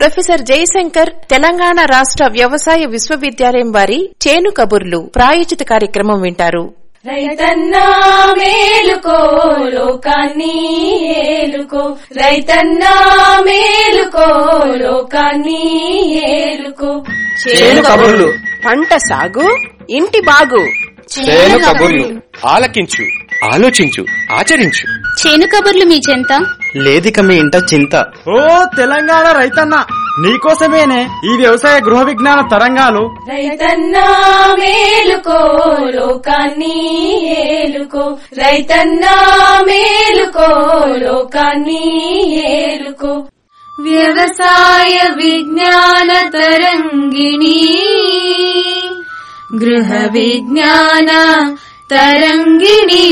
professor Jayashankar Telangana రాష్ట్ర వ్యవసాయ విశ్వవిద్యాలయం వారి చేను కబుర్లు ప్రాయోజిత కార్యక్రమం వింటారు రైతన్నా మేలుకో లోకాన్ని ఏలుకో రైతన్నా మేలుకో లోకాన్ని ఏలుకో చేను కబుర్లు పంట సాగు ఇంటి బాగు చేను కబుర్లు ఆలకించు ఆలోచించు ఆచరించు చేను కబుర్లు మీ చెంత లేదిక మీ ఇంట చింత ఓ తెలంగాణ రైతన్న నీకోసమేనే ఈ వ్యవసాయ గృహ విజ్ఞాన తరంగాలు రైతన్నా మేలుకో లోకాన్ని ఏలుకో రైతన్నా మేలుకో లోకాన్ని ఏలుకో వ్యవసాయ విజ్ఞాన తరంగిణి గృహ విజ్ఞాన తరంగిణి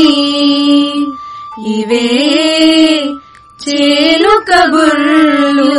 ఇవే చేలు కబుర్లు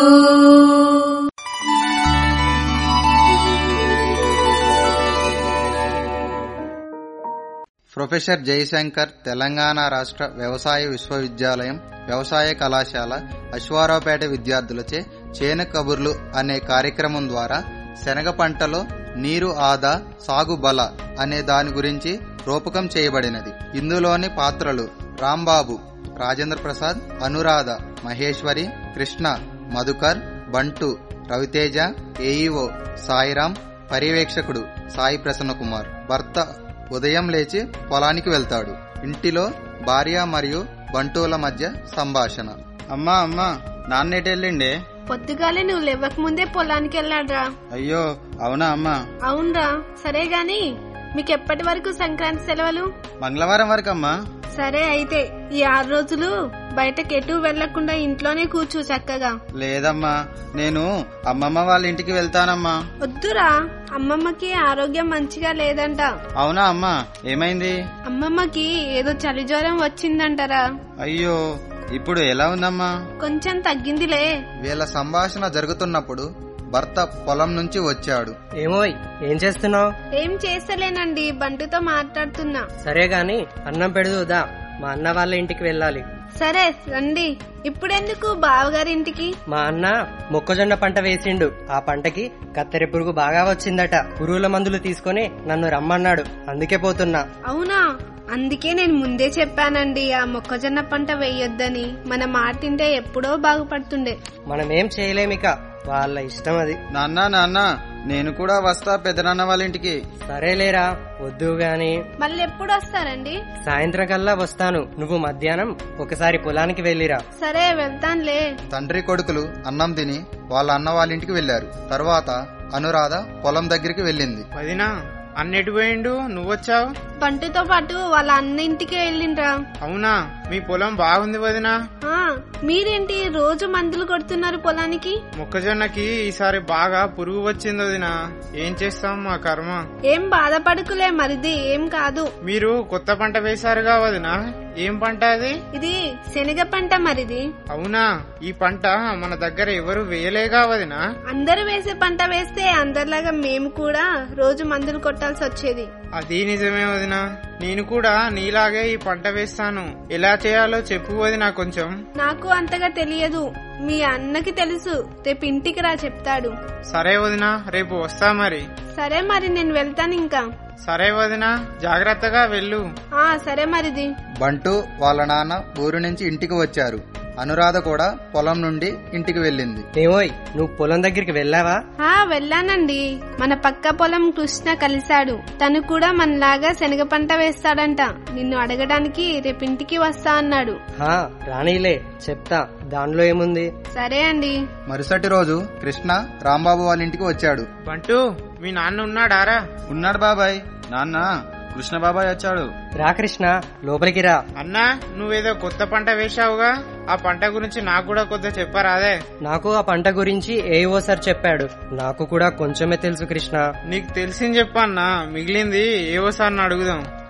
ప్రొఫెసర్ జయశంకర్ తెలంగాణ రాష్ట్ర వ్యవసాయ విశ్వవిద్యాలయం వ్యవసాయ కళాశాల అశ్వారావుపేట విద్యార్థులచే చేను కబుర్లు అనే కార్యక్రమం ద్వారా శనగ పంటలో నీరు ఆదా సాగు బల అనే దాని గురించి రూపకం చేయబడినది ఇందులోని పాత్రలు రాంబాబు రాజేంద్ర ప్రసాద్ అనురాధ మహేశ్వరి కృష్ణ మధుకర్ బంటు రవితేజ ఏఈఓ సాయిరాం పర్యవేక్షకుడు సాయి ప్రసన్న కుమార్ భర్త ఉదయం లేచి పొలానికి వెళ్తాడు ఇంటిలో భార్య మరియు బంటువుల మధ్య సంభాషణ అమ్మా అమ్మా నాన్నేటెళ్ళిండే పొద్దుగాలే నువ్వు లేవక ముందే పొలానికి వెళ్ళాడ్రా అయ్యో అవునా అమ్మా అవునరా సరే గాని మీకు ఎప్పటి వరకు సంక్రాంతి సెలవులు మంగళవారం వరకు అమ్మా సరే అయితే ఈ ఆరు రోజులు బయటకు ఎటు వెళ్లకుండా ఇంట్లోనే కూర్చో చక్కగా లేదమ్మా నేను అమ్మమ్మ వాళ్ళ ఇంటికి వెళ్తానమ్మా వద్దురా అమ్మమ్మకి ఆరోగ్యం మంచిగా లేదంట అవునా అమ్మా ఏమైంది అమ్మమ్మకి ఏదో చలి జ్వరం వచ్చిందంటరా అయ్యో ఇప్పుడు ఎలా ఉందమ్మా కొంచెం తగ్గిందిలే వీళ్ళ సంభాషణ జరుగుతున్నప్పుడు భర్త పొలం నుంచి వచ్చాడు ఏమోయ్ ఏం చేస్తున్నావు ఏం చేస్తలేనండి బంటుతో మాట్లాడుతున్నా సరే గాని అన్నం పెడదుదా మా అన్న వాళ్ళ ఇంటికి వెళ్ళాలి సరే రండి ఇప్పుడెందుకు బావగారి ఇంటికి మా అన్న మొక్కజొన్న పంట వేసిండు ఆ పంటకి కత్తెర పురుగు బాగా వచ్చిందట పురుగుల మందులు తీసుకొని నన్ను రమ్మన్నాడు అందుకే పోతున్నా అవునా అందుకే నేను ముందే చెప్పానండి ఆ మొక్కజొన్న పంట వేయొద్దని మన మాట తింటే ఎప్పుడో బాగుపడుతుండే మనం ఏం చేయలేమిక వాళ్ళ ఇష్టం అది నాన్న నాన్న నేను కూడా వస్తా పెదనాన్న వాళ్ళ ఇంటికి సరేలేరా వద్దు గాని మళ్ళీ ఎప్పుడు వస్తారండి సాయంత్రం కల్లా వస్తాను నువ్వు మధ్యాహ్నం ఒకసారి పొలానికి వెళ్ళిరా సరే వెళ్తానులే తండ్రి కొడుకులు అన్నం తిని వాళ్ళ అన్న వాళ్ళ ఇంటికి వెళ్లారు తర్వాత అనురాధ పొలం దగ్గరికి వెళ్ళింది వదినా అన్నెటు పోయిండు నువ్వొచ్చావు బంటుతో పాటు వాళ్ళ అన్న ఇంటికి వెళ్ళిండ్రా అవునా మీ పొలం బాగుంది వదినా ఆ, మీరేంటి రోజు మందులు కొడుతున్నారు పొలానికి మొక్కజొన్నకి ఈసారి బాగా పురుగు వచ్చింది వదినా ఏం చేస్తాం మా కర్మ ఏం బాధపడుకులే మరిది ఏం కాదు మీరు కొత్త పంట వేశారుగా వదినా ఏం పంట అది ఇది శనగ పంట మరిది అవునా ఈ పంట మన దగ్గర ఎవరు వేయలేగా వదినా అందరూ వేసే పంట వేస్తే అందరిలాగా మేము కూడా రోజు మందులు కొట్టాల్సి వచ్చేది అది నిజమే వదినా నేను కూడా నీలాగే ఈ పంట వేస్తాను ఎలా చేయాలో చెప్పు వదినా కొంచెం నాకు అంతగా తెలియదు మీ అన్నకి తెలుసు రేపు ఇంటికి రా చెప్తాడు సరే వదినా రేపు వస్తా మరి సరే మరి నేను వెళ్తాను ఇంకా సరే వదినా జాగ్రత్తగా వెళ్ళు ఆ సరే మరిది బంటు వాళ్ళ నాన్న ఊరు నుంచి ఇంటికి వచ్చారు అనురాధ కూడా పొలం నుండి ఇంటికి వెళ్ళింది ఏమోయ్ నువ్వు పొలం దగ్గరికి వెళ్ళావా ఆ వెళ్ళానండి మన పక్క పొలం కృష్ణ కలిశాడు తను కూడా మనలాగా శనగ పంట వేస్తాడంట నిన్ను అడగడానికి రేపు ఇంటికి వస్తా అన్నాడు హా రానీలే చెప్తా దానిలో ఏముంది సరే అండి మరుసటి రోజు కృష్ణ రాంబాబు వాళ్ళ ఇంటికి వచ్చాడు బంటు మీ నాన్న ఉన్నాడారా ఉన్నాడు బాబాయ్ నాన్న కృష్ణ బాబాయ్ వచ్చాడు రా కృష్ణ లోపలికి రా అన్నా నువ్వేదో కొత్త పంట వేశావుగా ఆ పంట గురించి నాకు కూడా కొద్దిగా చెప్పరాదే నాకు ఆ పంట గురించి ఏవో సార్ చెప్పాడు నాకు కూడా కొంచెమే తెలుసు కృష్ణ నీకు తెలిసింది చెప్పన్నా మిగిలింది ఏవో సార్ని అడుగుదాం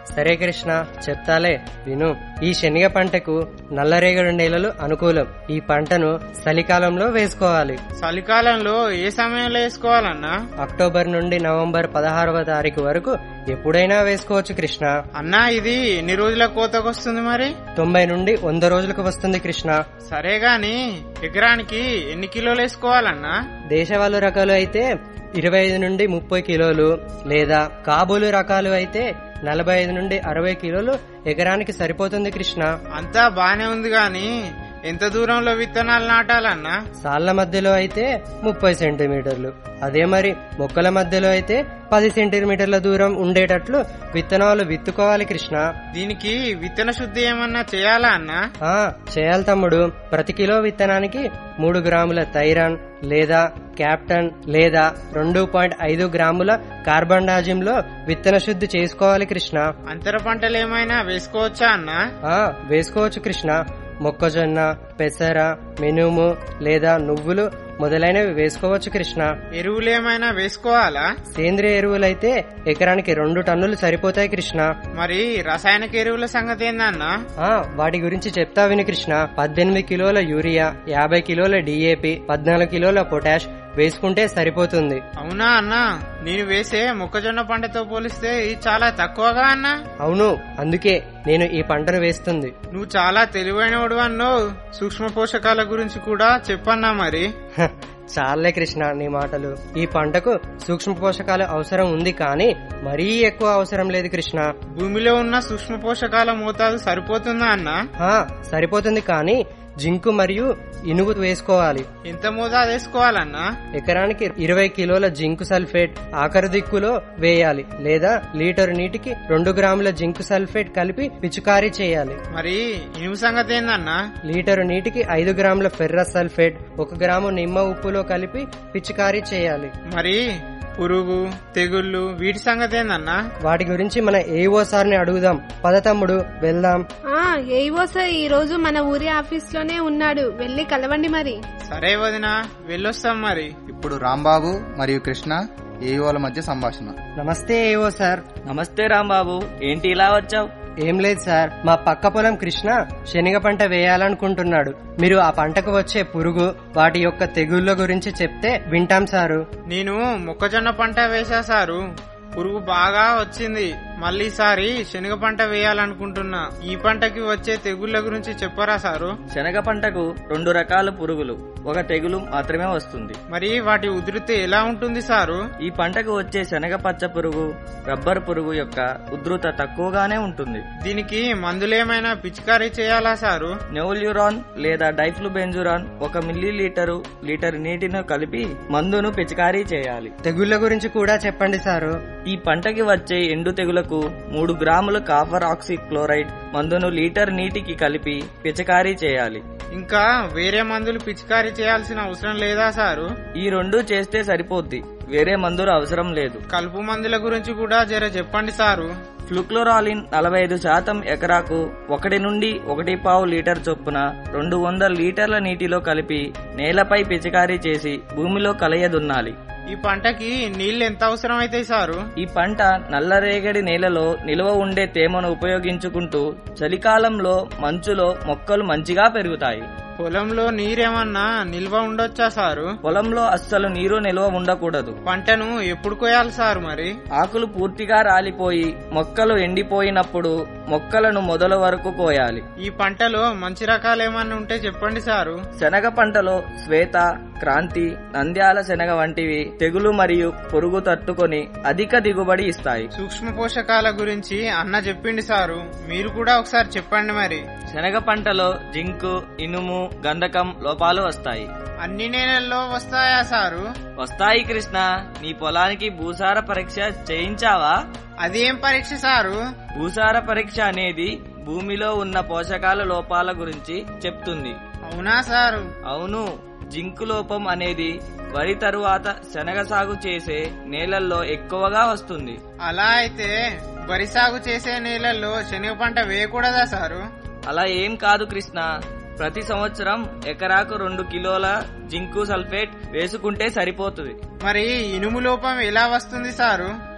సరే కృష్ణ చెప్తాలే విను ఈ శనగ పంటకు నల్లరేగడి నేలలు అనుకూలం ఈ పంటను చలికాలంలో వేసుకోవాలి చలికాలంలో ఏ సమయంలో వేసుకోవాలన్నా అక్టోబర్ నుండి నవంబర్ పదహారవ తారీఖు వరకు ఎప్పుడైనా వేసుకోవచ్చు కృష్ణ అన్నా ఇది ఎన్ని రోజుల కోతకొస్తుంది మరి తొంభై నుండి వంద రోజులకు వస్తుంది కృష్ణ సరే గాని ఎకరానికి ఎన్ని కిలోలు వేసుకోవాలన్నా దేశవాళు రకాలు అయితే ఇరవై ఐదు నుండి ముప్పై కిలోలు లేదా కాబూలు రకాలు అయితే నలభై ఐదు నుండి అరవై కిలోలు ఎకరానికి సరిపోతుంది కృష్ణ అంతా బానే ఉంది గాని ఎంత దూరంలో విత్తనాలు నాటాలన్నా సాళ్ల మధ్యలో అయితే ముప్పై సెంటీమీటర్లు అదే మరి మొక్కల మధ్యలో అయితే పది సెంటీమీటర్ల దూరం ఉండేటట్లు విత్తనాలు విత్తుకోవాలి కృష్ణ దీనికి విత్తన శుద్ధి ఏమన్నా చేయాలా అన్నా ఆ చేయాలి తమ్ముడు ప్రతి కిలో విత్తనానికి మూడు గ్రాముల థైరాన్ లేదా క్యాప్టన్ లేదా రెండు పాయింట్ ఐదు గ్రాముల కార్బన్ లో విత్తన శుద్ధి చేసుకోవాలి కృష్ణ అంతర పంటలు ఏమైనా వేసుకోవచ్చా అన్నా ఆ వేసుకోవచ్చు కృష్ణ మొక్కజొన్న పెసర మినుము లేదా నువ్వులు మొదలైనవి వేసుకోవచ్చు కృష్ణ ఎరువులు ఏమైనా వేసుకోవాలా సేంద్రియ ఎరువులైతే ఎకరానికి రెండు టన్నులు సరిపోతాయి కృష్ణ మరి రసాయనిక ఎరువుల సంగతి ఏందన్నా ఆ వాటి గురించి చెప్తా విని కృష్ణ పద్దెనిమిది కిలోల యూరియా యాభై కిలోల డిఏపి పద్నాలుగు కిలోల పొటాష్ వేసుకుంటే సరిపోతుంది అవునా అన్నా నేను వేసే మొక్కజొన్న పంటతో పోలిస్తే ఇది చాలా తక్కువగా అన్నా అవును అందుకే నేను ఈ పంటను వేస్తుంది నువ్వు చాలా తెలివైనవాడు అన్నో సూక్ష్మ పోషకాల గురించి కూడా చెప్పన్నా మరి హ, చాలే కృష్ణ నీ మాటలు ఈ పంటకు సూక్ష్మ పోషకాలు అవసరం ఉంది కానీ మరీ ఎక్కువ అవసరం లేదు కృష్ణ భూమిలో ఉన్న సూక్ష్మ పోషకాల మోతాదు సరిపోతుందా అన్నా ఆ, సరిపోతుంది కానీ జింకు మరియు ఇనుగు వేసుకోవాలి ఎంత మోతాదు వేసుకోవాలన్నా ఎకరానికి ఇరవై కిలోల జింకు సల్ఫేట్ ఆఖరి దిక్కులో వేయాలి లేదా లీటర్ నీటికి రెండు గ్రాముల జింకు సల్ఫేట్ కలిపి పిచికారీ చేయాలి మరి ఇనుము సంగతి ఏందన్నా లీటరు నీటికి ఐదు గ్రాముల ఫెర్రస్ సల్ఫేట్ ఒక గ్రాము నిమ్మ ఉప్పులో కలిపి పిచికారీ చేయాలి మరి పురుగు తెగుళ్ళు వీటి సంగతి ఏందన్నా వాటి గురించి మన ఏఓ సార్ని అడుగుదాం పద తమ్ముడు వెళ్దాం ఆ ఏవో సార్ ఈ రోజు మన ఊరి ఆఫీస్ లోనే ఉన్నాడు వెళ్ళి కలవండి మరి సరే వదినా వెళ్ళొస్తాం మరి ఇప్పుడు రాంబాబు మరియు కృష్ణ ఏఓల మధ్య సంభాషణ నమస్తే ఏఓ సార్ నమస్తే రాంబాబు ఏంటి ఇలా వచ్చావు ఏం లేదు సార్ మా పక్క పొలం కృష్ణ శనగ పంట వేయాలనుకుంటున్నాడు మీరు ఆ పంటకు వచ్చే పురుగు వాటి యొక్క తెగుళ్ళ గురించి చెప్తే వింటాం సారు నేను మొక్కజొన్న పంట వేసా సారు పురుగు బాగా వచ్చింది మళ్ళీ ఈసారి శనగ పంట వేయాలనుకుంటున్నా ఈ పంటకి వచ్చే తెగుళ్ళ గురించి చెప్పరా సారు శనగ పంటకు రెండు రకాల పురుగులు ఒక తెగులు మాత్రమే వస్తుంది మరి వాటి ఉధృతి ఎలా ఉంటుంది సారు ఈ పంటకు వచ్చే శనగ పచ్చ పురుగు రబ్బర్ పురుగు యొక్క ఉధృత తక్కువగానే ఉంటుంది దీనికి మందులేమైనా పిచికారీ చేయాలా సారు నెవుల్యూరాన్ లేదా డైఫ్లుబెంజురాన్ ఒక మిల్లీ లీటరు లీటర్ నీటిని కలిపి మందును పిచికారీ చేయాలి తెగుళ్ళ గురించి కూడా చెప్పండి సారు ఈ పంటకి వచ్చే ఎండు తెగులకు మూడు గ్రాముల కాపర్ ఆక్సీ క్లోరైడ్ మందును లీటర్ నీటికి కలిపి పిచికారీ చేయాలి ఇంకా వేరే మందులు పిచికారీ చేయాల్సిన అవసరం లేదా సారు ఈ రెండు చేస్తే సరిపోద్ది వేరే మందులు అవసరం లేదు కలుపు మందుల గురించి కూడా జర చెప్పండి సారు ఫ్లూక్లోరాలిన్ నలభై ఐదు శాతం ఎకరాకు ఒకటి నుండి ఒకటి పావు లీటర్ చొప్పున రెండు వందల లీటర్ల నీటిలో కలిపి నేలపై పిచికారీ చేసి భూమిలో కలయదున్నాలి ఈ పంటకి నీళ్లు ఎంత అవసరం అవుతాయి సారు ఈ పంట నల్లరేగడి నేలలో నిల్వ ఉండే తేమను ఉపయోగించుకుంటూ చలికాలంలో మంచులో మొక్కలు మంచిగా పెరుగుతాయి పొలంలో నీరేమన్నా నిల్వ ఉండొచ్చా సారు పొలంలో అస్సలు నీరు నిల్వ ఉండకూడదు పంటను ఎప్పుడు కోయాలి సారు మరి ఆకులు పూర్తిగా రాలిపోయి మొక్కలు ఎండిపోయినప్పుడు మొక్కలను మొదల వరకు కోయాలి ఈ పంటలో మంచి రకాలు ఏమన్నా ఉంటే చెప్పండి సారు శనగ పంటలో శ్వేత క్రాంతి నంద్యాల శనగ వంటివి తెగులు మరియు పురుగు తట్టుకొని అధిక దిగుబడి ఇస్తాయి సూక్ష్మ పోషకాల గురించి అన్న చెప్పింది సారు మీరు కూడా ఒకసారి చెప్పండి మరి శనగ పంటలో జింకు ఇనుము గంధకం లోపాలు వస్తాయి అన్ని నేలల్లో వస్తాయా సారు వస్తాయి కృష్ణ నీ పొలానికి భూసార పరీక్ష చేయించావా అదేం పరీక్ష సారు భూసార పరీక్ష అనేది భూమిలో ఉన్న పోషకాల లోపాల గురించి చెప్తుంది అవునా సారు అవును జింకు లోపం అనేది వరి తరువాత శనగ సాగు చేసే నేలల్లో ఎక్కువగా వస్తుంది అలా అయితే వరి సాగు చేసే నేలల్లో శనగ పంట వేయకూడదా సారు అలా ఏం కాదు కృష్ణ ప్రతి సంవత్సరం ఎకరాకు రెండు కిలోల జింకు సల్ఫేట్ వేసుకుంటే సరిపోతుంది మరి ఇనుము లోపం ఎలా వస్తుంది సారు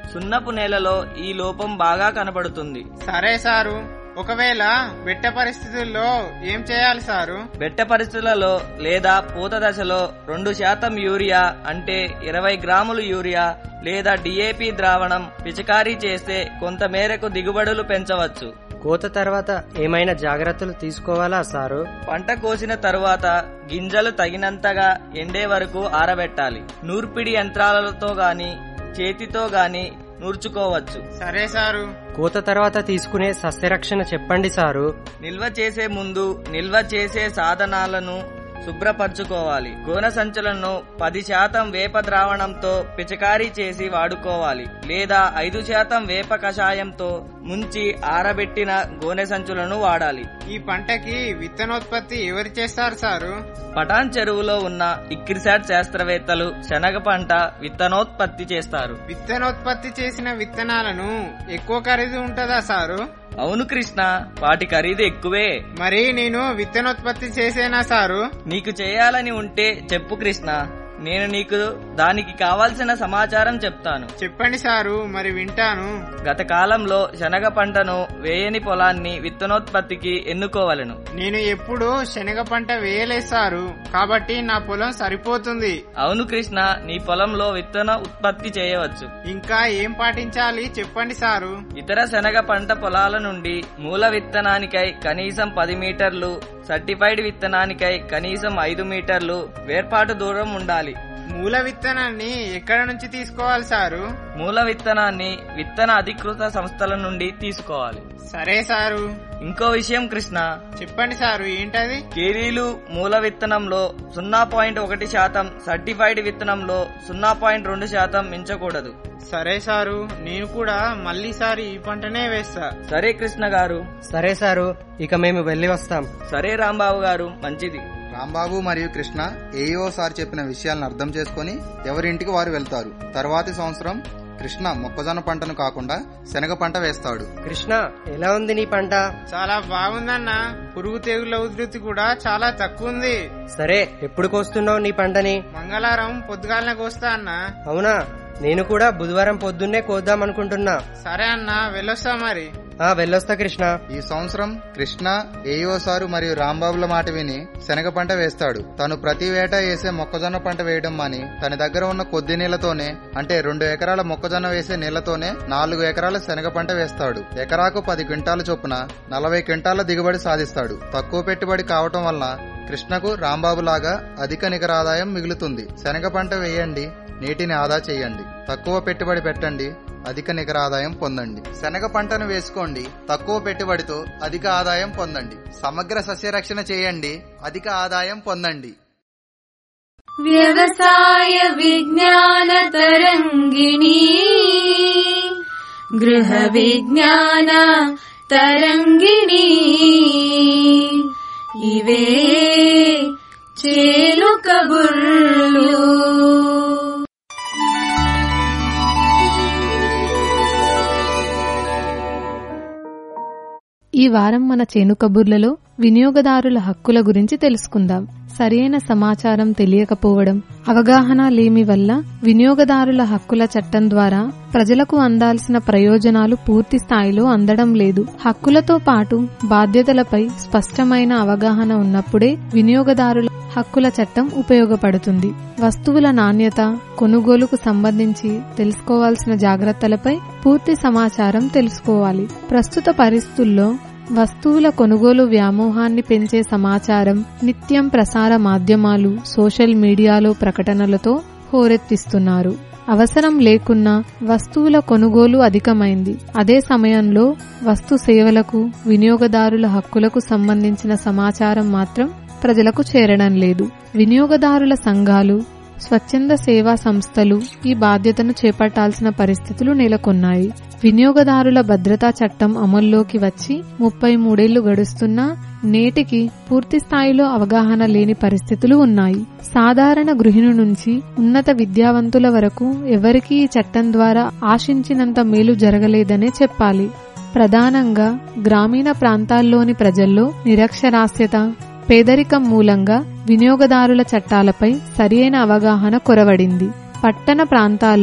సున్నపు నేలలో ఈ లోపం బాగా కనబడుతుంది సరే సారు ఒకవేళ బెట్ట పరిస్థితుల్లో ఏం చేయాలి సారు బెట్ట పరిస్థితులలో లేదా పూత దశలో రెండు శాతం యూరియా అంటే ఇరవై గ్రాములు యూరియా లేదా డిఏపి ద్రావణం పిచికారీ చేస్తే కొంత మేరకు దిగుబడులు పెంచవచ్చు కోత తర్వాత ఏమైనా జాగ్రత్తలు తీసుకోవాలా సారు పంట కోసిన తరువాత గింజలు తగినంతగా ఎండే వరకు ఆరబెట్టాలి నూర్పిడి యంత్రాలతో గాని చేతితో గాని నూర్చుకోవచ్చు సరే సారు కోత తర్వాత తీసుకునే సస్యరక్షణ చెప్పండి సారు నిల్వ చేసే ముందు నిల్వ చేసే సాధనాలను శుభ్రపరచుకోవాలి గోన సంచులను పది శాతం వేప ద్రావణంతో పిచకారీ చేసి వాడుకోవాలి లేదా ఐదు శాతం వేప కషాయంతో ముంచి ఆరబెట్టిన గోనె సంచులను వాడాలి ఈ పంటకి విత్తనోత్పత్తి ఎవరు చేస్తారు సారు పటాన్ చెరువులో ఉన్న ఇక్రిసాట్ శాస్త్రవేత్తలు శనగ పంట విత్తనోత్పత్తి చేస్తారు విత్తనోత్పత్తి చేసిన విత్తనాలను ఎక్కువ ఖరీదు ఉంటుందా సారు అవును కృష్ణ వాటి ఖరీదు ఎక్కువే మరి నేను విత్తనోత్పత్తి చేసేనా సారు నీకు చేయాలని ఉంటే చెప్పు కృష్ణ నేను నీకు దానికి కావాల్సిన సమాచారం చెప్తాను చెప్పండి సారు మరి వింటాను గత కాలంలో శనగ పంటను వేయని పొలాన్ని విత్తనోత్పత్తికి ఎన్నుకోవలను నేను ఎప్పుడు శనగ పంట వేయలేదు సారు కాబట్టి నా పొలం సరిపోతుంది అవును కృష్ణ నీ పొలంలో విత్తన ఉత్పత్తి చేయవచ్చు ఇంకా ఏం పాటించాలి చెప్పండి సారు ఇతర శనగ పంట పొలాల నుండి మూల విత్తనానికై కనీసం పది మీటర్లు సర్టిఫైడ్ విత్తనానికై కనీసం ఐదు మీటర్లు వేర్పాటు దూరం ఉండాలి మూల విత్తనాన్ని ఎక్కడ నుంచి తీసుకోవాలి సారు మూల విత్తనాన్ని విత్తన అధికృత సంస్థల నుండి తీసుకోవాలి సరే సారు ఇంకో విషయం కృష్ణ చెప్పండి సారు ఏంటది కేరీలు మూల విత్తనంలో సున్నా పాయింట్ ఒకటి శాతం సర్టిఫైడ్ విత్తనంలో సున్నా పాయింట్ రెండు శాతం మించకూడదు సరే సారు నేను కూడా మళ్ళీసారి ఈ పంటనే వేస్తా సరే కృష్ణ గారు సరే సారు ఇక మేము వెళ్ళి వస్తాం సరే రాంబాబు గారు మంచిది రాంబాబు మరియు కృష్ణ ఏఈఓ సార్ చెప్పిన విషయాలను అర్థం చేసుకుని ఎవరింటికి వారు వెళ్తారు తర్వాతి సంవత్సరం కృష్ణ మొక్కజొన్న పంటను కాకుండా శనగ పంట వేస్తాడు కృష్ణ ఎలా ఉంది నీ పంట చాలా బాగుందన్న పురుగు తెగుల ఉధృతి కూడా చాలా తక్కువ ఉంది సరే ఎప్పుడు కోస్తున్నావు నీ పంటని మంగళవారం పొద్దుగాలనే కోస్తా అన్న అవునా నేను కూడా బుధవారం పొద్దున్నే కోద్దాం అనుకుంటున్నా సరే అన్న వెళ్ళొస్తా మరి ఆ వెళ్ళొస్తా కృష్ణ ఈ సంవత్సరం కృష్ణ ఏఈఓ సారు మరియు రాంబాబుల మాట విని శనగ పంట వేస్తాడు తను ప్రతి వేట వేసే మొక్కజొన్న పంట వేయడం మాని తన దగ్గర ఉన్న కొద్ది నీళ్లతోనే అంటే రెండు ఎకరాల మొక్కజొన్న వేసే నీళ్లతోనే నాలుగు ఎకరాల శనగ పంట వేస్తాడు ఎకరాకు పది క్వింటాల చొప్పున నలభై క్వింటాల దిగుబడి సాధిస్తాడు తక్కువ పెట్టుబడి కావటం వలన కృష్ణకు రాంబాబు లాగా అధిక నికర ఆదాయం మిగులుతుంది శనగ పంట వేయండి నీటిని ఆదా చేయండి తక్కువ పెట్టుబడి పెట్టండి అధిక నికర ఆదాయం పొందండి శనగ పంటను వేసుకోండి తక్కువ పెట్టుబడితో అధిక ఆదాయం పొందండి సమగ్ర సస్యరక్షణ చేయండి అధిక ఆదాయం పొందండి వ్యవసాయ విజ్ఞాన తరంగిణి గృహ విజ్ఞాన తరంగిణి ఇవే చేలు కబుర్లు ఈ వారం మన చేను కబుర్లలో వినియోగదారుల హక్కుల గురించి తెలుసుకుందాం సరైన సమాచారం తెలియకపోవడం అవగాహన లేమి వల్ల వినియోగదారుల హక్కుల చట్టం ద్వారా ప్రజలకు అందాల్సిన ప్రయోజనాలు పూర్తి స్థాయిలో అందడం లేదు హక్కులతో పాటు బాధ్యతలపై స్పష్టమైన అవగాహన ఉన్నప్పుడే వినియోగదారుల హక్కుల చట్టం ఉపయోగపడుతుంది వస్తువుల నాణ్యత కొనుగోలుకు సంబంధించి తెలుసుకోవాల్సిన జాగ్రత్తలపై పూర్తి సమాచారం తెలుసుకోవాలి ప్రస్తుత పరిస్థితుల్లో వస్తువుల కొనుగోలు వ్యామోహాన్ని పెంచే సమాచారం నిత్యం ప్రసార మాధ్యమాలు సోషల్ మీడియాలో ప్రకటనలతో హోరెత్తిస్తున్నారు అవసరం లేకున్నా వస్తువుల కొనుగోలు అధికమైంది అదే సమయంలో వస్తు సేవలకు వినియోగదారుల హక్కులకు సంబంధించిన సమాచారం మాత్రం ప్రజలకు చేరడం లేదు వినియోగదారుల సంఘాలు స్వచ్ఛంద సేవా సంస్థలు ఈ బాధ్యతను చేపట్టాల్సిన పరిస్థితులు నెలకొన్నాయి వినియోగదారుల భద్రతా చట్టం అమల్లోకి వచ్చి ముప్పై మూడేళ్లు గడుస్తున్నా నేటికి పూర్తి స్థాయిలో అవగాహన లేని పరిస్థితులు ఉన్నాయి సాధారణ గృహిణి నుంచి ఉన్నత విద్యావంతుల వరకు ఎవరికీ ఈ చట్టం ద్వారా ఆశించినంత మేలు జరగలేదనే చెప్పాలి ప్రధానంగా గ్రామీణ ప్రాంతాల్లోని ప్రజల్లో నిరక్షరాస్యత పేదరికం మూలంగా వినియోగదారుల చట్టాలపై సరియైన అవగాహన కొరవడింది పట్టణ ప్రాంతాల్లో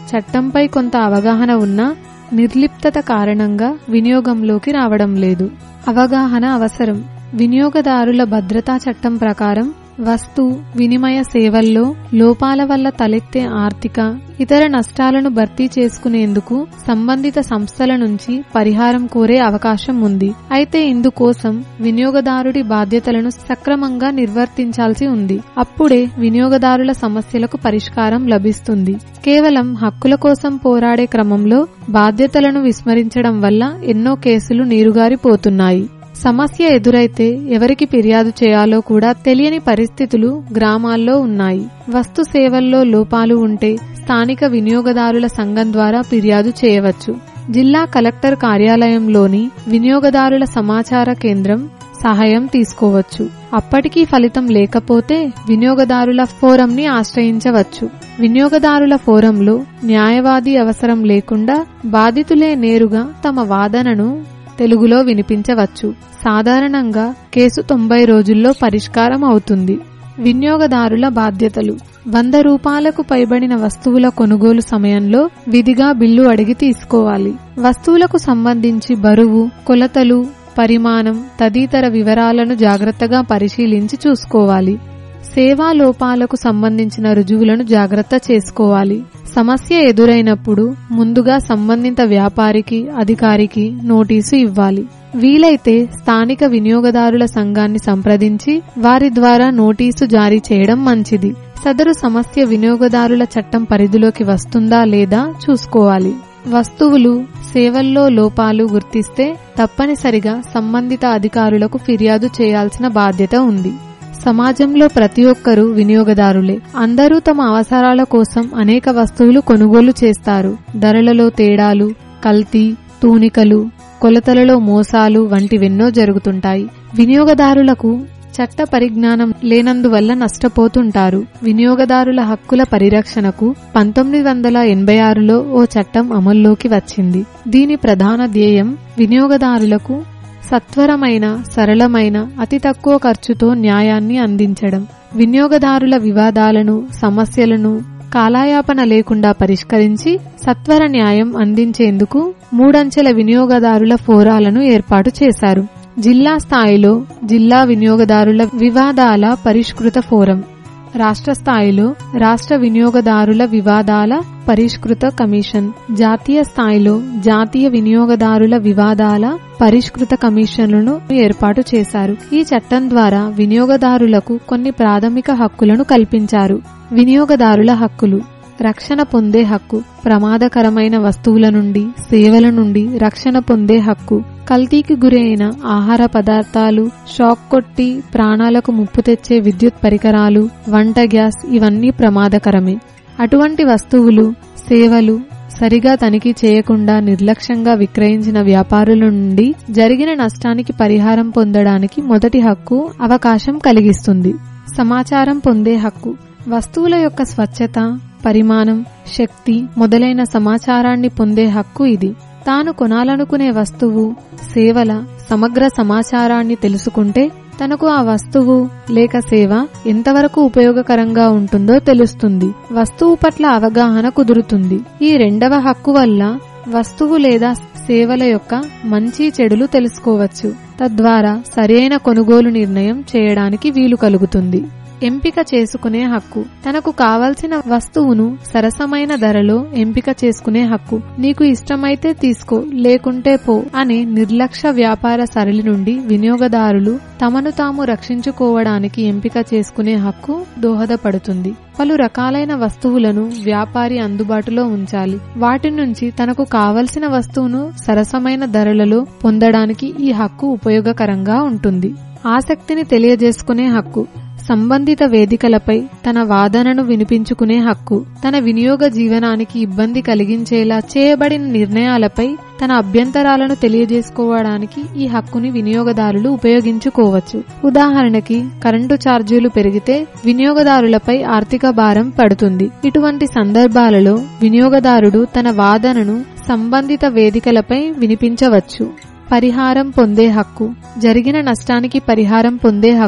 చట్టంపై కొంత అవగాహన ఉన్నా నిర్లిప్తత కారణంగా వినియోగంలోకి రావడం లేదు అవగాహన అవసరం వినియోగదారుల భద్రతా చట్టం ప్రకారం వస్తు వినిమయ సేవల్లో లోపాల వల్ల తలెత్తే ఆర్థిక ఇతర నష్టాలను భర్తీ చేసుకునేందుకు సంబంధిత సంస్థల నుంచి పరిహారం కోరే అవకాశం ఉంది అయితే ఇందుకోసం వినియోగదారుడి బాధ్యతలను సక్రమంగా నిర్వర్తించాల్సి ఉంది అప్పుడే వినియోగదారుల సమస్యలకు పరిష్కారం లభిస్తుంది కేవలం హక్కుల కోసం పోరాడే క్రమంలో బాధ్యతలను విస్మరించడం వల్ల ఎన్నో కేసులు నీరుగారిపోతున్నాయి సమస్య ఎదురైతే ఎవరికి ఫిర్యాదు చేయాలో కూడా తెలియని పరిస్థితులు గ్రామాల్లో ఉన్నాయి వస్తు సేవల్లో లోపాలు ఉంటే స్థానిక వినియోగదారుల సంఘం ద్వారా ఫిర్యాదు చేయవచ్చు జిల్లా కలెక్టర్ కార్యాలయంలోని వినియోగదారుల సమాచార కేంద్రం సహాయం తీసుకోవచ్చు అప్పటికీ ఫలితం లేకపోతే వినియోగదారుల ఫోరంని ఆశ్రయించవచ్చు వినియోగదారుల ఫోరంలో న్యాయవాది అవసరం లేకుండా బాధితులే నేరుగా తమ వాదనను తెలుగులో వినిపించవచ్చు సాధారణంగా కేసు తొంభై రోజుల్లో పరిష్కారం అవుతుంది వినియోగదారుల బాధ్యతలు వంద రూపాయలకు పైబడిన వస్తువుల కొనుగోలు సమయంలో విధిగా బిల్లు అడిగి తీసుకోవాలి వస్తువులకు సంబంధించి బరువు కొలతలు పరిమాణం తదితర వివరాలను జాగ్రత్తగా పరిశీలించి చూసుకోవాలి సేవా లోపాలకు సంబంధించిన రుజువులను జాగ్రత్త చేసుకోవాలి సమస్య ఎదురైనప్పుడు ముందుగా సంబంధిత వ్యాపారికి అధికారికి నోటీసు ఇవ్వాలి వీలైతే స్థానిక వినియోగదారుల సంఘాన్ని సంప్రదించి వారి ద్వారా నోటీసు జారీ చేయడం మంచిది సదరు సమస్య వినియోగదారుల చట్టం పరిధిలోకి వస్తుందా లేదా చూసుకోవాలి వస్తువులు సేవల్లో లోపాలు గుర్తిస్తే తప్పనిసరిగా సంబంధిత అధికారులకు ఫిర్యాదు చేయాల్సిన బాధ్యత ఉంది సమాజంలో ప్రతి ఒక్కరూ వినియోగదారులే అందరూ తమ అవసరాల కోసం అనేక వస్తువులు కొనుగోలు చేస్తారు ధరలలో తేడాలు కల్తీ తూనికలు కొలతలలో మోసాలు వంటివెన్నో జరుగుతుంటాయి వినియోగదారులకు చట్ట పరిజ్ఞానం లేనందువల్ల నష్టపోతుంటారు వినియోగదారుల హక్కుల పరిరక్షణకు పంతొమ్మిది వందల ఎనభై ఆరులో ఓ చట్టం అమల్లోకి వచ్చింది దీని ప్రధాన ధ్యేయం వినియోగదారులకు సత్వరమైన సరళమైన అతి తక్కువ ఖర్చుతో న్యాయాన్ని అందించడం వినియోగదారుల వివాదాలను సమస్యలను కాలాయాపన లేకుండా పరిష్కరించి సత్వర న్యాయం అందించేందుకు మూడంచెల వినియోగదారుల ఫోరాలను ఏర్పాటు చేశారు జిల్లా స్థాయిలో జిల్లా వినియోగదారుల వివాదాల పరిష్కృత ఫోరం రాష్ట్ర స్థాయిలో రాష్ట్ర వినియోగదారుల వివాదాల పరిష్కృత కమిషన్ జాతీయ స్థాయిలో జాతీయ వినియోగదారుల వివాదాల పరిష్కృత కమిషన్లను ఏర్పాటు చేశారు ఈ చట్టం ద్వారా వినియోగదారులకు కొన్ని ప్రాథమిక హక్కులను కల్పించారు వినియోగదారుల హక్కులు రక్షణ పొందే హక్కు ప్రమాదకరమైన వస్తువుల నుండి సేవల నుండి రక్షణ పొందే హక్కు కల్తీకి గురైన ఆహార పదార్థాలు షాక్ కొట్టి ప్రాణాలకు ముప్పు తెచ్చే విద్యుత్ పరికరాలు వంట గ్యాస్ ఇవన్నీ ప్రమాదకరమే అటువంటి వస్తువులు సేవలు సరిగా తనిఖీ చేయకుండా నిర్లక్ష్యంగా విక్రయించిన వ్యాపారుల నుండి జరిగిన నష్టానికి పరిహారం పొందడానికి మొదటి హక్కు అవకాశం కలిగిస్తుంది సమాచారం పొందే హక్కు వస్తువుల యొక్క స్వచ్ఛత పరిమాణం శక్తి మొదలైన సమాచారాన్ని పొందే హక్కు ఇది తాను కొనాలనుకునే వస్తువు సేవల సమగ్ర సమాచారాన్ని తెలుసుకుంటే తనకు ఆ వస్తువు లేక సేవ ఎంతవరకు ఉపయోగకరంగా ఉంటుందో తెలుస్తుంది వస్తువు పట్ల అవగాహన కుదురుతుంది ఈ రెండవ హక్కు వల్ల వస్తువు లేదా సేవల యొక్క మంచి చెడులు తెలుసుకోవచ్చు తద్వారా సరైన కొనుగోలు నిర్ణయం చేయడానికి వీలు కలుగుతుంది ఎంపిక చేసుకునే హక్కు తనకు కావలసిన వస్తువును సరసమైన ధరలో ఎంపిక చేసుకునే హక్కు నీకు ఇష్టమైతే తీసుకో లేకుంటే పో అనే నిర్లక్ష్య వ్యాపార సరళి నుండి వినియోగదారులు తమను తాము రక్షించుకోవడానికి ఎంపిక చేసుకునే హక్కు దోహదపడుతుంది పలు రకాలైన వస్తువులను వ్యాపారి అందుబాటులో ఉంచాలి వాటి నుంచి తనకు కావలసిన వస్తువును సరసమైన ధరలలో పొందడానికి ఈ హక్కు ఉపయోగకరంగా ఉంటుంది ఆసక్తిని తెలియజేసుకునే హక్కు సంబంధిత వేదికలపై తన వాదనను వినిపించుకునే హక్కు తన వినియోగ జీవనానికి ఇబ్బంది కలిగించేలా చేయబడిన నిర్ణయాలపై తన అభ్యంతరాలను తెలియజేసుకోవడానికి ఈ హక్కుని వినియోగదారులు ఉపయోగించుకోవచ్చు ఉదాహరణకి కరెంటు ఛార్జీలు పెరిగితే వినియోగదారులపై ఆర్థిక భారం పడుతుంది ఇటువంటి సందర్భాలలో వినియోగదారుడు తన వాదనను సంబంధిత వేదికలపై వినిపించవచ్చు పరిహారం పొందే హక్కు జరిగిన నష్టానికి పరిహారం పొందే హక్కు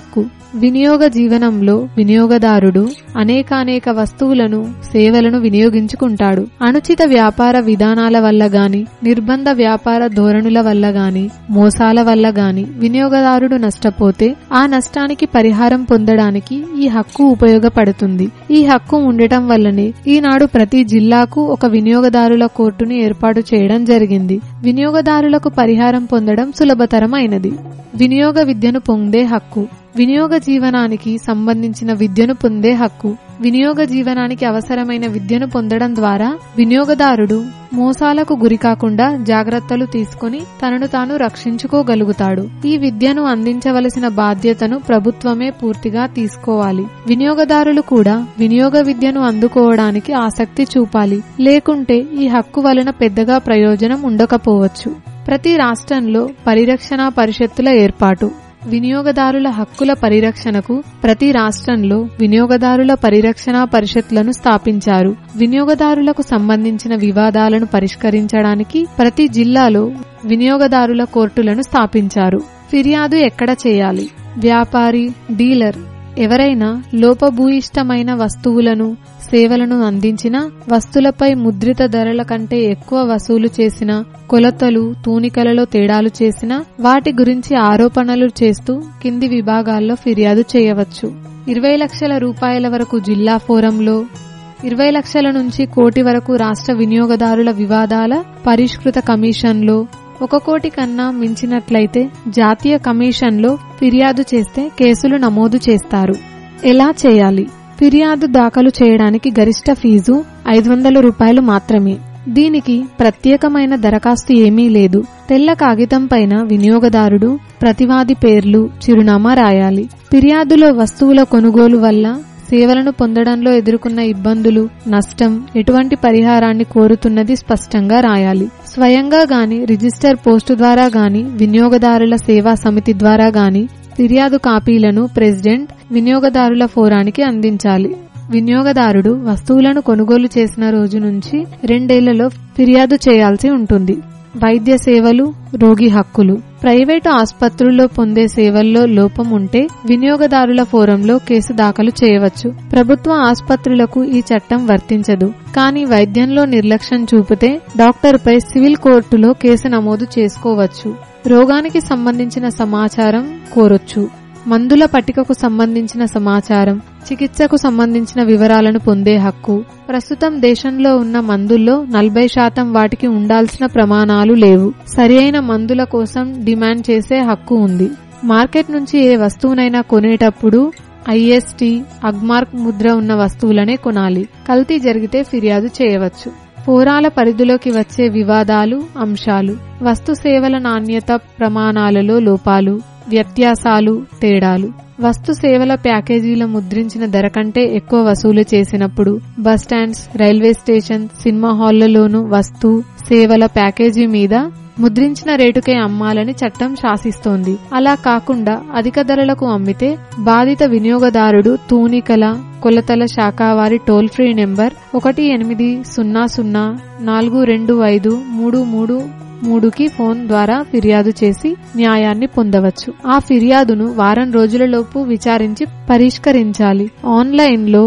వినియోగ జీవనంలో వినియోగదారుడు అనేకానేక వస్తువులను సేవలను వినియోగించుకుంటాడు అనుచిత వ్యాపార విధానాల వల్ల గాని నిర్బంధ వ్యాపార ధోరణుల వల్ల గాని మోసాల వల్ల గాని వినియోగదారుడు నష్టపోతే ఆ నష్టానికి పరిహారం పొందడానికి ఈ హక్కు ఉపయోగపడుతుంది ఈ హక్కు ఉండటం వల్లనే ఈనాడు ప్రతి జిల్లాకు ఒక వినియోగదారుల కోర్టుని ఏర్పాటు చేయడం జరిగింది వినియోగదారులకు పరిహారం పొందడం సులభతరమైనది వినియోగ విద్యను పొందే హక్కు వినియోగ జీవనానికి సంబంధించిన విద్యను పొందే హక్కు వినియోగ జీవనానికి అవసరమైన విద్యను పొందడం ద్వారా వినియోగదారుడు మోసాలకు గురికాకుండా జాగ్రత్తలు తీసుకుని తనను తాను రక్షించుకోగలుగుతాడు ఈ విద్యను అందించవలసిన బాధ్యతను ప్రభుత్వమే పూర్తిగా తీసుకోవాలి వినియోగదారులు కూడా వినియోగ విద్యను అందుకోవడానికి ఆసక్తి చూపాలి లేకుంటే ఈ హక్కు వలన పెద్దగా ప్రయోజనం ఉండకపోవచ్చు ప్రతి రాష్ట్రంలో పరిరక్షణ పరిషత్తుల ఏర్పాటు వినియోగదారుల హక్కుల పరిరక్షణకు ప్రతి రాష్ట్రంలో వినియోగదారుల పరిరక్షణ పరిషత్లను స్థాపించారు వినియోగదారులకు సంబంధించిన వివాదాలను పరిష్కరించడానికి ప్రతి జిల్లాలో వినియోగదారుల కోర్టులను స్థాపించారు ఫిర్యాదు ఎక్కడ చేయాలి వ్యాపారి డీలర్ ఎవరైనా లోపభూయిష్టమైన వస్తువులను సేవలను అందించిన వస్తులపై ముద్రిత ధరల కంటే ఎక్కువ వసూలు చేసిన కొలతలు తూనికలలో తేడాలు చేసిన వాటి గురించి ఆరోపణలు చేస్తూ కింది విభాగాల్లో ఫిర్యాదు చేయవచ్చు ఇరవై లక్షల రూపాయల వరకు జిల్లా ఫోరంలో ఇరవై లక్షల నుంచి కోటి వరకు రాష్ట్ర వినియోగదారుల వివాదాల పరిష్కృత కమిషన్లో ఒక కోటి కన్నా మించినట్లయితే జాతీయ కమిషన్లో ఫిర్యాదు చేస్తే కేసులు నమోదు చేస్తారు ఎలా చేయాలి ఫిర్యాదు దాఖలు చేయడానికి గరిష్ట ఫీజు ఐదు వందల రూపాయలు మాత్రమే దీనికి ప్రత్యేకమైన దరఖాస్తు ఏమీ లేదు తెల్ల కాగితం పైన వినియోగదారుడు ప్రతివాది పేర్లు చిరునామా రాయాలి ఫిర్యాదులో వస్తువుల కొనుగోలు వల్ల సేవలను పొందడంలో ఎదుర్కొన్న ఇబ్బందులు నష్టం ఎటువంటి పరిహారాన్ని కోరుతున్నది స్పష్టంగా రాయాలి స్వయంగా గాని రిజిస్టర్ పోస్టు ద్వారా గాని వినియోగదారుల సేవా సమితి ద్వారా గాని ఫిర్యాదు కాపీలను ప్రెసిడెంట్ వినియోగదారుల ఫోరానికి అందించాలి వినియోగదారుడు వస్తువులను కొనుగోలు చేసిన రోజు నుంచి రెండేళ్లలో ఫిర్యాదు చేయాల్సి ఉంటుంది వైద్య సేవలు రోగి హక్కులు ప్రైవేటు ఆసుపత్రుల్లో పొందే సేవల్లో లోపం ఉంటే వినియోగదారుల ఫోరంలో కేసు దాఖలు చేయవచ్చు ప్రభుత్వ ఆసుపత్రులకు ఈ చట్టం వర్తించదు కానీ వైద్యంలో నిర్లక్ష్యం చూపితే డాక్టర్పై సివిల్ కోర్టులో కేసు నమోదు చేసుకోవచ్చు రోగానికి సంబంధించిన సమాచారం కోరొచ్చు మందుల పట్టికకు సంబంధించిన సమాచారం చికిత్సకు సంబంధించిన వివరాలను పొందే హక్కు ప్రస్తుతం దేశంలో ఉన్న మందుల్లో నలభై శాతం వాటికి ఉండాల్సిన ప్రమాణాలు లేవు సరియైన మందుల కోసం డిమాండ్ చేసే హక్కు ఉంది మార్కెట్ నుంచి ఏ వస్తువునైనా కొనేటప్పుడు ఐఎస్టీ అగ్మార్క్ ముద్ర ఉన్న వస్తువులనే కొనాలి కల్తీ జరిగితే ఫిర్యాదు చేయవచ్చు ఫోరాల పరిధిలోకి వచ్చే వివాదాలు అంశాలు వస్తు సేవల నాణ్యత ప్రమాణాలలో లోపాలు వ్యత్యాసాలు తేడాలు వస్తు సేవల ప్యాకేజీల ముద్రించిన ధర కంటే ఎక్కువ వసూలు చేసినప్పుడు బస్టాండ్స్ రైల్వే స్టేషన్ సినిమా హాళ్లలోనూ వస్తు సేవల ప్యాకేజీ మీద ముద్రించిన రేటుకే అమ్మాలని చట్టం శాసిస్తోంది అలా కాకుండా అధిక ధరలకు అమ్మితే బాధిత వినియోగదారుడు తూనికల కొలతల శాఖ వారి టోల్ ఫ్రీ నెంబర్ ఒకటి ఎనిమిది సున్నా సున్నా నాలుగు రెండు ఐదు మూడు మూడు మూడుకి ఫోన్ ద్వారా ఫిర్యాదు చేసి న్యాయాన్ని పొందవచ్చు ఆ ఫిర్యాదును వారం రోజులలోపు విచారించి పరిష్కరించాలి ఆన్లైన్లో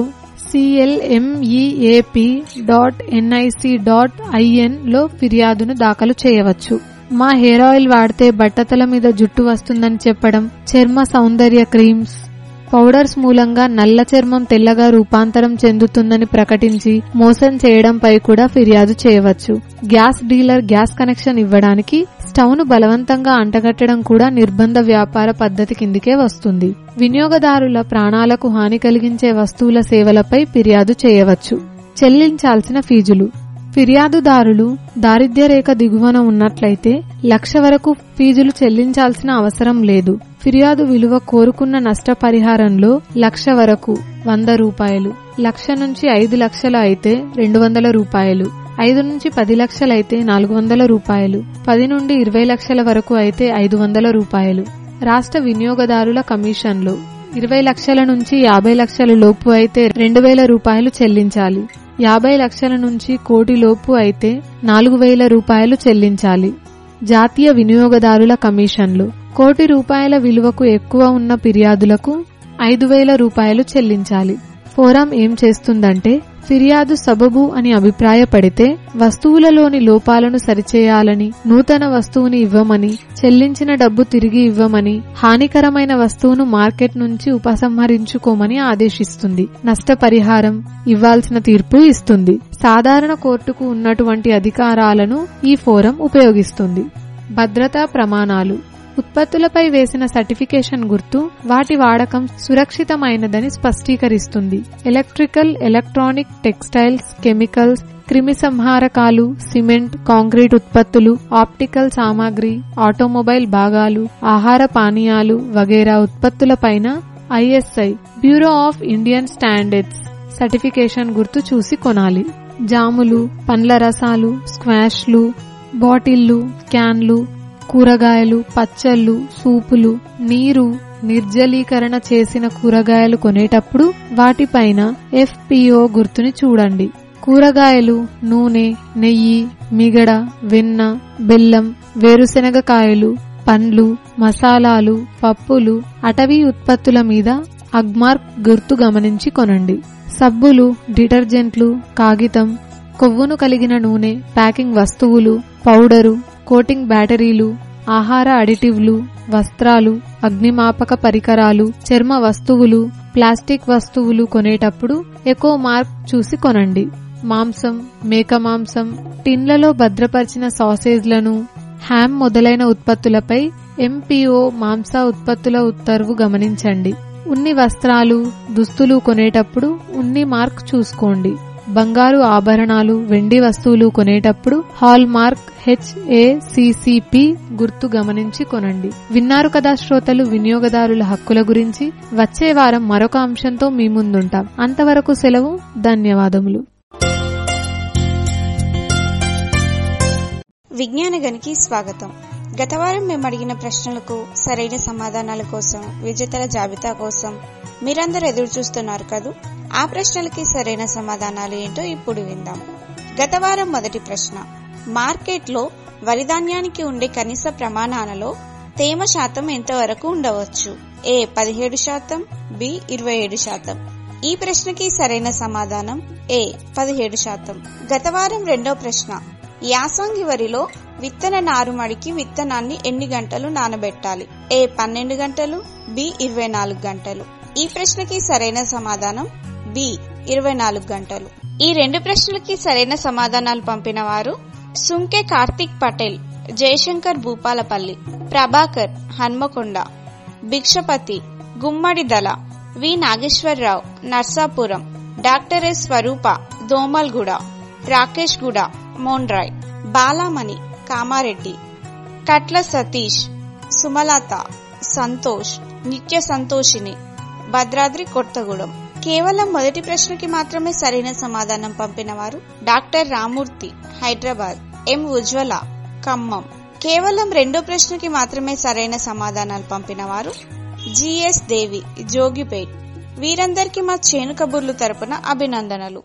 CLMEAP dot NIC dot IN లో ఫిర్యాదును దాఖలు చేయవచ్చు మా హెయిర్ ఆయిల్ వాడితే బట్టతల మీద జుట్టు వస్తుందని చెప్పడం చర్మ సౌందర్య క్రీమ్స్ పౌడర్స్ మూలంగా నల్ల చర్మం తెల్లగా రూపాంతరం చెందుతుందని ప్రకటించి మోసం చేయడంపై కూడా ఫిర్యాదు చేయవచ్చు గ్యాస్ డీలర్ గ్యాస్ కనెక్షన్ ఇవ్వడానికి స్టవ్ను బలవంతంగా అంటగట్టడం కూడా నిర్బంధ వ్యాపార పద్ధతి కిందికే వస్తుంది వినియోగదారుల ప్రాణాలకు హాని కలిగించే వస్తువుల సేవలపై ఫిర్యాదు చేయవచ్చు చెల్లించాల్సిన ఫీజులు ఫిర్యాదుదారులు దారిద్ర్య రేఖ దిగువన ఉన్నట్లయితే లక్ష వరకు ఫీజులు చెల్లించాల్సిన అవసరం లేదు ఫిర్యాదు విలువ కోరుకున్న నష్టపరిహారంలో లక్ష వరకు వంద రూపాయలు లక్ష నుంచి ఐదు లక్షల అయితే రెండు వందల రూపాయలు ఐదు నుంచి పది లక్షలైతే నాలుగు వందల రూపాయలు పది నుండి ఇరవై లక్షల వరకు అయితే ఐదు వందల రూపాయలు రాష్ట్ర వినియోగదారుల కమిషన్లు ఇరవై లక్షల నుంచి యాభై లక్షల లోపు అయితే రెండు వేల రూపాయలు చెల్లించాలి యాభై లక్షల నుంచి కోటి లోపు అయితే నాలుగు వేల రూపాయలు చెల్లించాలి జాతీయ వినియోగదారుల కమిషన్లు కోటి రూపాయల విలువకు ఎక్కువ ఉన్న ఫిర్యాదులకు ఐదు వేల రూపాయలు చెల్లించాలి ఫోరం ఏం చేస్తుందంటే ఫిర్యాదు సబబు అని అభిప్రాయపడితే వస్తువులలోని లోపాలను సరిచేయాలని నూతన వస్తువుని ఇవ్వమని చెల్లించిన డబ్బు తిరిగి ఇవ్వమని హానికరమైన వస్తువును మార్కెట్ నుంచి ఉపసంహరించుకోమని ఆదేశిస్తుంది నష్టపరిహారం ఇవ్వాల్సిన తీర్పు ఇస్తుంది సాధారణ కోర్టుకు ఉన్నటువంటి అధికారాలను ఈ ఫోరం ఉపయోగిస్తుంది భద్రతా ప్రమాణాలు ఉత్పత్తులపై వేసిన సర్టిఫికేషన్ గుర్తు వాటి వాడకం సురక్షితమైనదని స్పష్టీకరిస్తుంది ఎలక్ట్రికల్ ఎలక్ట్రానిక్ టెక్స్టైల్స్ కెమికల్స్ క్రిమి సంహారకాలు సిమెంట్ కాంక్రీట్ ఉత్పత్తులు ఆప్టికల్ సామాగ్రి ఆటోమొబైల్ భాగాలు ఆహార పానీయాలు వగేరా ఉత్పత్తులపైన ISI bureau of Indian standards certification గుర్తు చూసి కొనాలి జాములు పండ్ల రసాలు స్క్వాష్లు బాటిళ్లు క్యాన్లు కూరగాయలు పచ్చళ్ళు సూపులు నీరు నిర్జలీకరణ చేసిన కూరగాయలు కొనేటప్పుడు వాటిపైన ఎఫ్పిఓ గుర్తుని చూడండి కూరగాయలు నూనె నెయ్యి మిగడ వెన్న బెల్లం వేరుశెనగ కాయలు పండ్లు మసాలాలు పప్పులు అటవీ ఉత్పత్తుల మీద అగ్మార్క్ గుర్తు గమనించి కొనండి సబ్బులు డిటర్జెంట్లు కాగితం కొవ్వును కలిగిన నూనె ప్యాకింగ్ వస్తువులు పౌడరు కోటింగ్ బ్యాటరీలు ఆహార అడిటివ్లు వస్త్రాలు అగ్నిమాపక పరికరాలు చర్మ వస్తువులు ప్లాస్టిక్ వస్తువులు కొనేటప్పుడు ఎకో మార్క్ చూసి కొనండి మాంసం మేక మాంసం టిన్లలో భద్రపరిచిన సాసేజ్లను హ్యామ్ మొదలైన ఉత్పత్తులపై ఎంపీఓ మాంస ఉత్పత్తుల ఉత్తర్వు గమనించండి ఉన్ని వస్త్రాలు దుస్తులు కొనేటప్పుడు ఉన్ని మార్క్ చూసుకోండి బంగారు ఆభరణాలు వెండి వస్తువులు కొనేటప్పుడు హాల్ మార్క్ హెచ్ఏసిసిపి గుర్తు గమనించి కొనండి విన్నారు కదా శ్రోతలు వినియోగదారుల హక్కుల గురించి వచ్చే వారం మరొక అంశంతో మీ ముందుంటాం అంతవరకు సెలవు ధన్యవాదములు విజ్ఞాన గనికి స్వాగతం గత వారం మేము అడిగిన ప్రశ్నలకు సరైన సమాధానాల కోసం విజేతల జాబితా కోసం మీరందరూ ఎదురు చూస్తున్నారు కదూ ఆ ప్రశ్నలకి సరైన సమాధానాలు ఏంటో ఇప్పుడు విందాం గత వారం మొదటి ప్రశ్న మార్కెట్లో వరి ధాన్యానికి ఉండే కనీస ప్రమాణాలలో తేమ శాతం ఎంతవరకు ఉండవచ్చు ఏ పదిహేడు శాతం బి ఇరవై ఏడు శాతం ఈ ప్రశ్నకి సరైన సమాధానం ఏ పదిహేడు శాతం గత వారం రెండో ప్రశ్న యాసంగి వరిలో విత్తన నారుమడికి విత్తనాన్ని ఎన్ని గంటలు నానబెట్టాలి ఏ పన్నెండు గంటలు బి ఇరవై నాలుగు గంటలు ఈ ప్రశ్నకి సరైన సమాధానం బి ఇరవై నాలుగు గంటలు ఈ రెండు ప్రశ్నలకి సరైన సమాధానాలు పంపిన వారు సుంకె కార్తిక్ పటేల్ జయశంకర్ భూపాలపల్లి ప్రభాకర్ హన్మకొండ భిక్షపతి గుమ్మడి దళ V Nageswara Rao Narsapuram doctor S Swaroopa Domalguda Rakesh Guda మోన్రాయ్ బాలామణి కామారెడ్డి కట్ల సతీష్ సుమలత సంతోష్ నిత్య సంతోషిని భద్రాద్రి కొత్తగూడెం కేవలం మొదటి ప్రశ్నకి మాత్రమే సరైన సమాధానం పంపిన వారు డాక్టర్ రామూర్తి హైదరాబాద్ ఎం ఉజ్వల ఖమ్మం కేవలం రెండో ప్రశ్నకి మాత్రమే సరైన సమాధానాలు పంపిన వారు జిఎస్ దేవి జోగిపేట్ వీరందరికీ మా చేను కబుర్లు తరపున అభినందనలు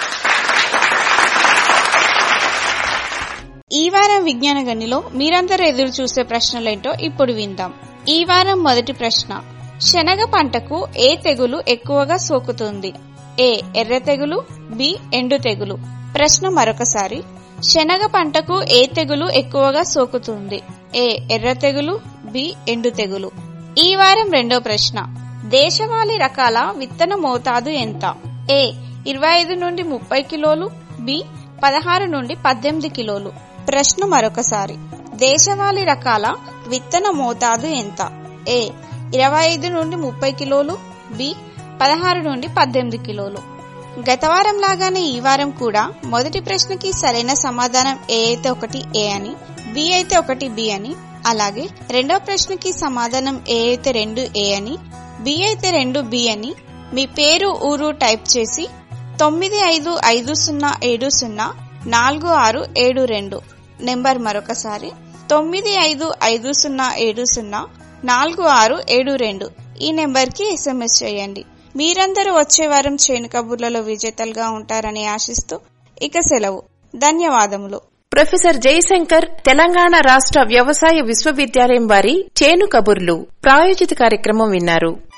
ఈ వారం విజ్ఞాన గనిలో మీరందరూ ఎదురు చూసే ప్రశ్నలేంటో ఇప్పుడు విందాం ఈ వారం మొదటి ప్రశ్న శనగ పంటకు ఏ తెగులు ఎక్కువగా సోకుతుంది ఏ ఎర్ర తెగులు బి ఎండు తెగులు ప్రశ్న మరొకసారి శనగ పంటకు ఏ తెగులు ఎక్కువగా సోకుతుంది ఏ ఎర్ర తెగులు బి ఎండు తెగులు ఈ వారం రెండో ప్రశ్న దేశవాళీ రకాల విత్తన మోతాదు ఎంత ఏ ఇరవై ఐదు నుండి ముప్పై కిలోలు బి పదహారు నుండి పద్దెనిమిది కిలోలు ప్రశ్న మరొకసారి దేశవాళీ రకాల విత్తన మోతాదు ఎంత ఏ ఇరవై ఐదు నుండి ముప్పై కిలోలు బి పదహారు నుండి పద్దెనిమిది కిలోలు గత వారం లాగానే ఈ వారం కూడా మొదటి ప్రశ్నకి సరైన సమాధానం ఏ అయితే ఒకటి ఏ అని బి అయితే ఒకటి బి అని అలాగే రెండో ప్రశ్నకి సమాధానం ఏ అయితే రెండు ఏ అని బి అయితే రెండు బి అని మీ పేరు ఊరు టైప్ చేసి తొమ్మిది ఐదు ఐదు సున్నా ఏడు సున్నా నాలుగు ఆరు ఏడు రెండు నెంబర్ మరొకసారి తొమ్మిది ఐదు ఐదు సున్నా ఏడు సున్నా నాలుగు ఆరు ఏడు రెండు ఈ నెంబర్కి ఎస్ఎంఎస్ చేయండి మీరందరూ వచ్చే వారం చేను కబుర్లలో విజేతలుగా ఉంటారని ఆశిస్తూ ఇక సెలవు ధన్యవాదములు ప్రొఫెసర్ జయశంకర్ తెలంగాణ రాష్ట్ర వ్యవసాయ విశ్వవిద్యాలయం వారి చేను కబుర్లు ప్రాయోజిత కార్యక్రమం విన్నారు